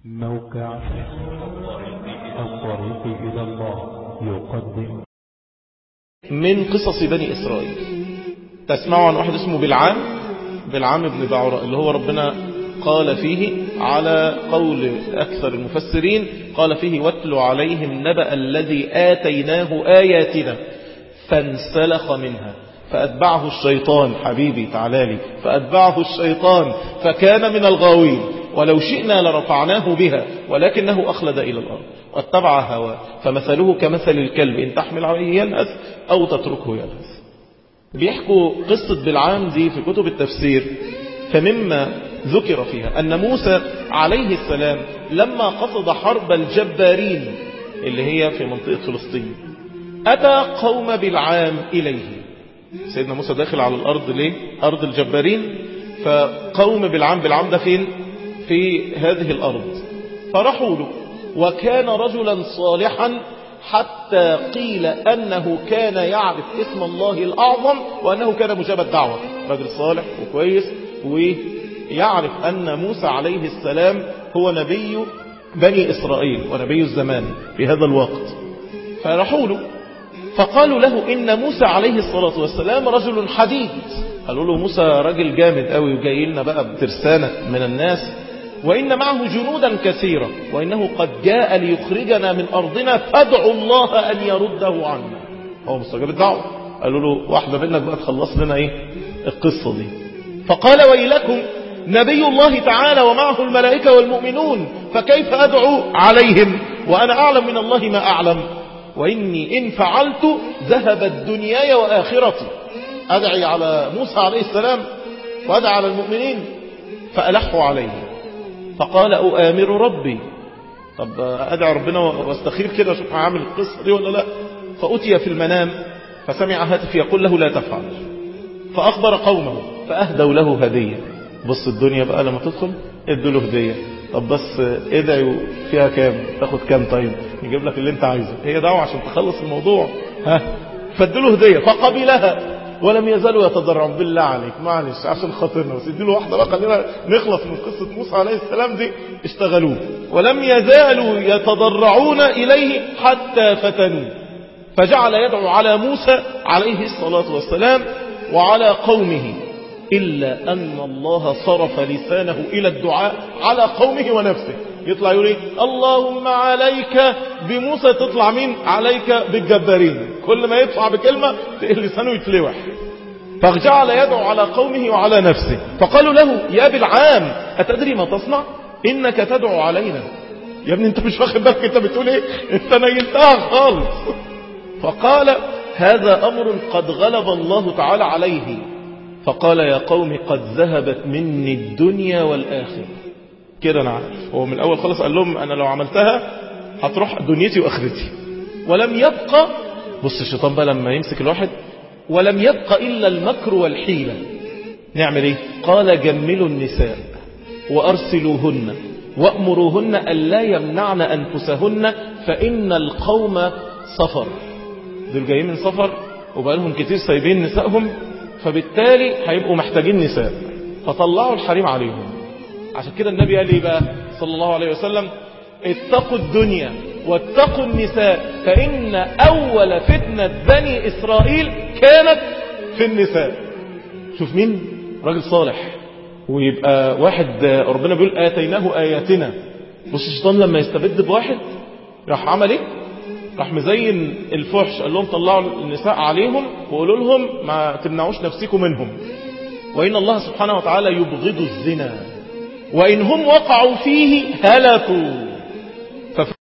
موقع الطريق إلى الله يقدم من قصص بني إسرائيل تسمعوا عن واحد اسمه بلعام بلعام بن بعوراء اللي هو ربنا قال فيه على قول أكثر المفسرين قال فيه واتل عليهم نبأ الذي آتيناه آياتنا فانسلخ منها فأتبعه الشيطان حبيبي تعالى فأتبعه الشيطان فكان من الغاوين ولو شئنا لرفعناه بها ولكنه أخلد إلى الأرض واتبع هواه فمثله كمثل الكلب إن تحمل عليه يلهث أو تتركه يلهث بيحكوا قصة بلعام دي في كتب التفسير فمما ذكر فيها أن موسى عليه السلام لما قصد حرب الجبارين اللي هي في منطقة فلسطين أتى قوم بلعام إليه سيدنا موسى داخل على الأرض ليه أرض الجبارين فقوم بلعام بلعام ده فين في هذه الأرض فرحوا له وكان رجلا صالحا حتى قيل أنه كان يعرف اسم الله الأعظم وأنه كان مجاب الدعوة رجل صالح وكويس ويعرف أن موسى عليه السلام هو نبي بني إسرائيل ونبي الزمان في هذا الوقت فرحوا له فقالوا له إن موسى عليه الصلاة والسلام رجل حديد قالوا له موسى راجل جامد قوي وجاي لنا بقى بترسانة من الناس وإن معه جنودا كثيرة وإنه قد جاء ليخرجنا من أرضنا فادعوا الله أن يرده عنا هو مستجاب الدعوة قالوا له واحدة منك بقى تخلص لنا إيه القصة دي فقال ويلكم نبي الله تعالى ومعه الملائكة والمؤمنون فكيف أدعو عليهم وأنا أعلم من الله ما أعلم وإني إن فعلت ذهبت دنياي وآخرتي أدعي على موسى عليه السلام وأدعي على المؤمنين فألحوا عليه فقال أؤامر ربي طب أدعي ربنا واستخير كده شوف هعمل القصة دي ولا لا فأتي في المنام فسمع هاتف يقول له لا تفعل فأخبر قومه فأهدوا له هدية بص الدنيا بقى لما تدخل ادوا له هدية طب بس ادعي فيها كام تاخد كام طيب نجيب لك اللي انت عايزه هي دعوة عشان تخلص الموضوع ها فادوا له هدية فقبلها ولم يزالوا يتضرعون بالله عليك معلش عشان خاطرنا بس اديله واحدة بقى خلينا نخلص من قصة موسى عليه السلام دي اشتغلوه ولم يزالوا يتضرعون إليه حتى فتنوه فجعل يدعو على موسى عليه الصلاة والسلام وعلى قومه إلا أن الله صرف لسانه إلى الدعاء على قومه ونفسه يطلع يقول اللهم عليك بموسى تطلع مين عليك بالجبارين كل ما يطلع بكلمة لسانه يتلوح فجعل يدعو على قومه وعلى نفسه فقالوا له يا بالعام أتدري ما تصنع إنك تدعو علينا يا ابني انت مش واخد بالك انت بتقول ايه انت نيلتها خالص فقال هذا أمر قد غلب الله تعالى عليه فقال يا قوم قد ذهبت مني الدنيا والآخرة كده أنا عارف هو من الأول خلص قال لهم أنا لو عملتها هتروح دنيتي وآخرتي ولم يبقى بص الشيطان بقى لما يمسك الواحد ولم يبقى إلا المكر والحيلة نعمل ايه قال جملوا النساء وأرسلوهن وأمروهن ألا يمنعن أنفسهن فإن القوم سفر دول جايين من سفر وبقى لهم كتير سايبين نسائهم فبالتالي هيبقوا محتاجين نساء فطلعوا الحريم عليهم عشان كده النبي قال ايه بقى صلى الله عليه وسلم اتقوا الدنيا واتقوا النساء فإن أول فتنة بني إسرائيل كانت في النساء شوف مين راجل صالح ويبقى واحد ربنا بيقول آتيناه آياتنا بص الشيطان لما يستبد بواحد راح عمل ايه راح مزين الفحش قال لهم طلعوا النساء عليهم وقولوا لهم ما تمنعوش نفسكم منهم وإن الله سبحانه وتعالى يبغض الزنا وإن هم وقعوا فيه هلكوا